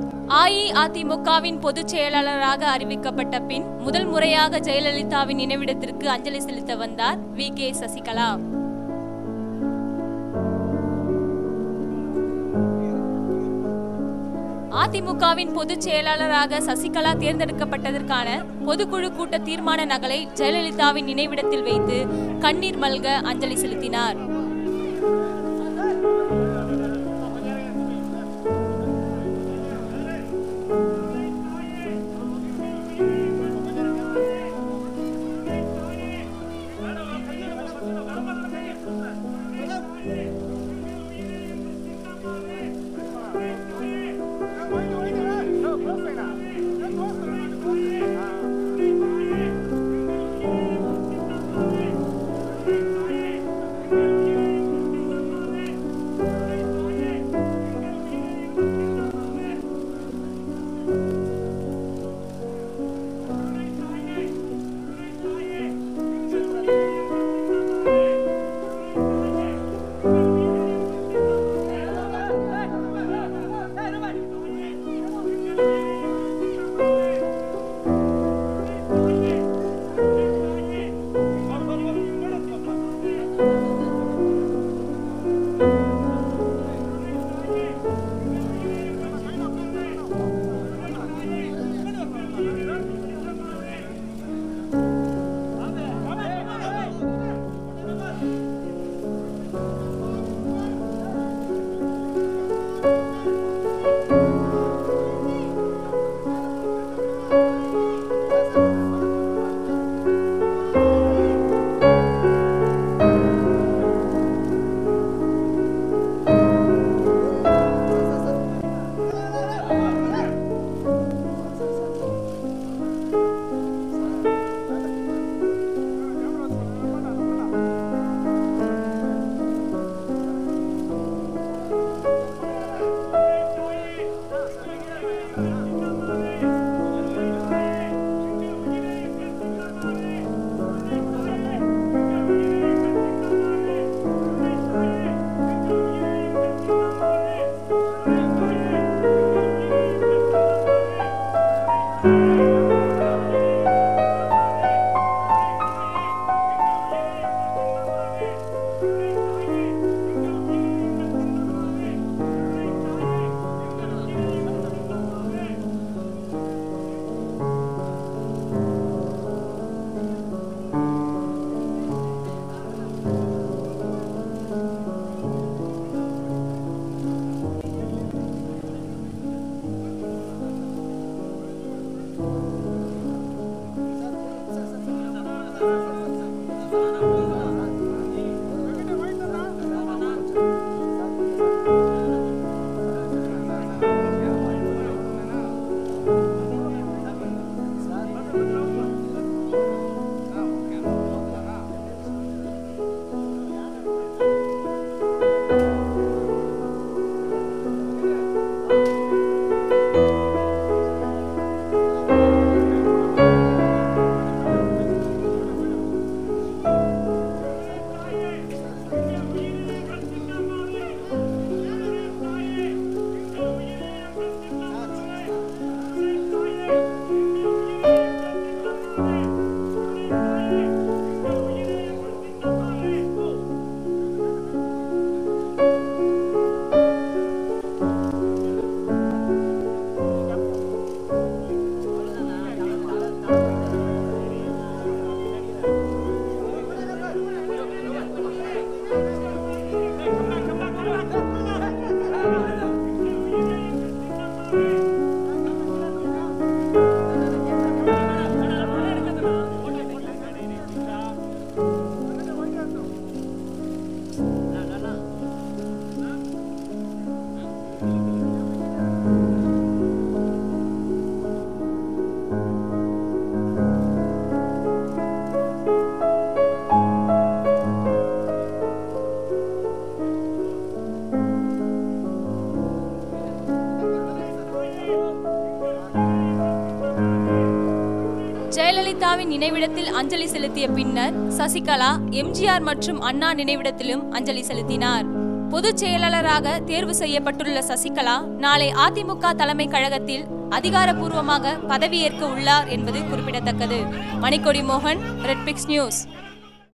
அஇஅதிமுகவின் பொதுச் செயலாளராக அறிவிக்கப்பட்ட பின் முதல் முறையாக ஜெயலலிதாவின் நினைவிடத்திற்கு அஞ்சலி செலுத்த வந்தார் வி கே சசிகலா அதிமுகவின் பொதுச் செயலாளராக சசிகலா தேர்ந்தெடுக்கப்பட்டதற்கான பொதுக்குழு கூட்ட தீர்மான நகலை ஜெயலலிதாவின் நினைவிடத்தில் வைத்து கண்ணீர் மல்க அஞ்சலி செலுத்தினார் ஜெயலலிதாவின் நினைவிடத்தில் அஞ்சலி செலுத்திய பின்னர் சசிகலா எம்ஜிஆர் மற்றும் அண்ணா நினைவிடத்திலும் அஞ்சலி செலுத்தினார் பொதுச் செயலாளராக தேர்வு செய்யப்பட்டுள்ள சசிகலா நாளை அதிமுக தலைமை கழகத்தில் அதிகாரப்பூர்வமாக பதவியேற்க உள்ளார் என்பது குறிப்பிடத்தக்கது மணிக்கொடி மோகன் ரெட்பிக்ஸ் நியூஸ்